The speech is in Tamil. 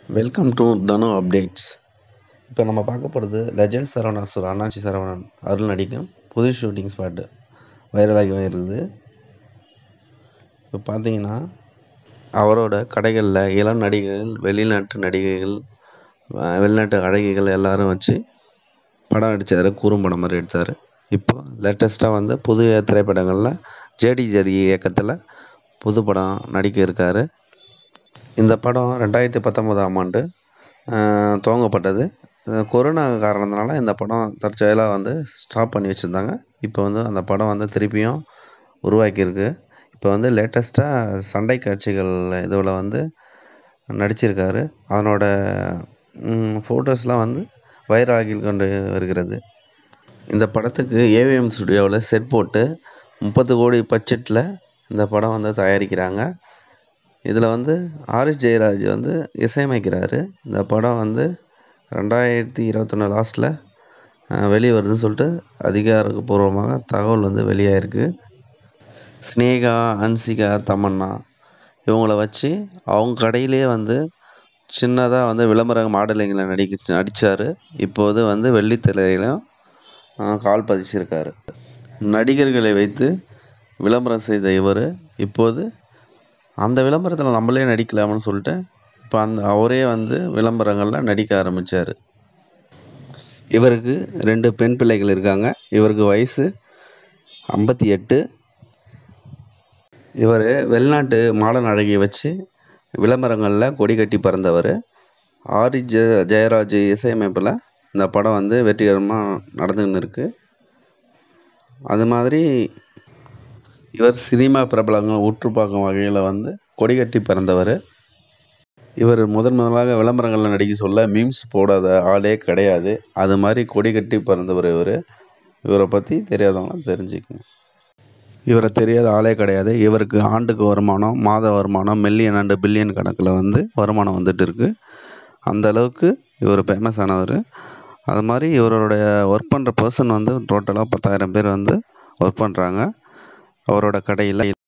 வெல்கம் டு தனு அப்டேட்ஸ் இப்போ நம்ம பார்க்க போகிறது லெஜண்ட் சரவணன் சார் அண்ணாச்சி சரவணன் அருள் நடிக்கும் புது ஷூட்டிங் ஸ்பாட்டு வைரலாகி இருக்குது இப்போ பார்த்தீங்கன்னா அவரோட கடைகளில் இளம் நடிகைகள் வெளிநாட்டு நடிகைகள் அஹ் வெளிநாட்டு அழகிகள் எல்லாரும் வச்சு படம் நடித்தார் குறும்படம் மாதிரி எடுத்தார் இப்போ லேட்டஸ்ட்டாக வந்து புது திரைப்படங்களில் ஜேடி ஜெரி இயக்கத்தில் புது படம் நடிக்க இருக்கார் இந்த படம் ரெண்டாயிரத்தி பத்தொம்போதாம் ஆண்டு அஹ், துவங்கப்பட்டது அஹ், கொரோனா காரணத்தினால இந்த படம் தற்செயலாக வந்து ஸ்டாப் பண்ணி வச்சுருந்தாங்க இப்போ வந்து அந்த படம் வந்து திருப்பியும் உருவாக்கியிருக்கு இப்போ வந்து லேட்டஸ்ட்டாக சண்டை காட்சிகள் இதில் வந்து நடிச்சிருக்காரு அதனோட ஃபோட்டோஸ்லாம் வந்து வைரலாகி கொண்டு வருகிறது இந்த படத்துக்கு ஏவிஎம் ஸ்டுடியோவில் செட் போட்டு முப்பது கோடி பட்ஜெட்டில் இந்த படம் வந்து தயாரிக்கிறாங்க இதில் வந்து ஆரிஸ் ஜெயராஜ் வந்து இசையமைக்கிறாரு இந்த படம் வந்து ரெண்டாயிரத்தி இருபத்தொன்று லாஸ்ட்டில் வெளியே வருதுன்னு சொல்லிட்டு அதிகாரப்பூர்வமாக தகவல் வந்து வெளியாயிருக்கு ஸ்னேகா அன்சிகா தமன்னா இவங்கள வச்சு அவங்க கடையிலே வந்து சின்னதாக வந்து விளம்பர மாடலிங்கில் நடிக்க நடித்தார் இப்போது வந்து வெள்ளித்திரையிலும் கால் பதிச்சிருக்காரு நடிகர்களை வைத்து விளம்பரம் செய்த இவர் இப்போது அந்த விளம்பரத்தில் நம்மளே நடிக்கலாம்னு சொல்லிட்டு இப்போ அந்த அவரே வந்து விளம்பரங்களில் நடிக்க ஆரம்பித்தார் இவருக்கு ரெண்டு பெண் பிள்ளைகள் இருக்காங்க இவருக்கு வயசு ஐம்பத்தி எட்டு இவர் வெளிநாட்டு மாடர்ன் அழகியை வச்சு விளம்பரங்களில் கொடி கட்டி பறந்தவர் ஆரி ஜெ ஜெயராஜ் இசையமைப்பில் இந்த படம் வந்து வெற்றிகரமாக நடந்துன்னு இருக்கு அது மாதிரி இவர் சினிமா பிரபலங்கள் உற்று பார்க்கும் வகையில் வந்து கொடி கட்டி பிறந்தவர் இவர் முதன் முதலாக விளம்பரங்களில் நடிக்க சொல்ல மீம்ஸ் போடாத ஆளே கிடையாது அது மாதிரி கொடி கட்டி பிறந்தவர் இவர் இவரை பற்றி தெரியாதவங்களாம் தெரிஞ்சுக்கங்க இவரை தெரியாத ஆளே கிடையாது இவருக்கு ஆண்டுக்கு வருமானம் மாத வருமானம் மில்லியன் அண்டு பில்லியன் கணக்கில் வந்து வருமானம் வந்துட்டு இருக்கு அந்த அளவுக்கு இவர் ஃபேமஸ் ஆனவர் அது மாதிரி இவருடைய ஒர்க் பண்ணுற பர்சன் வந்து டோட்டலாக பத்தாயிரம் பேர் வந்து ஒர்க் பண்ணுறாங்க அவரோட கடையில்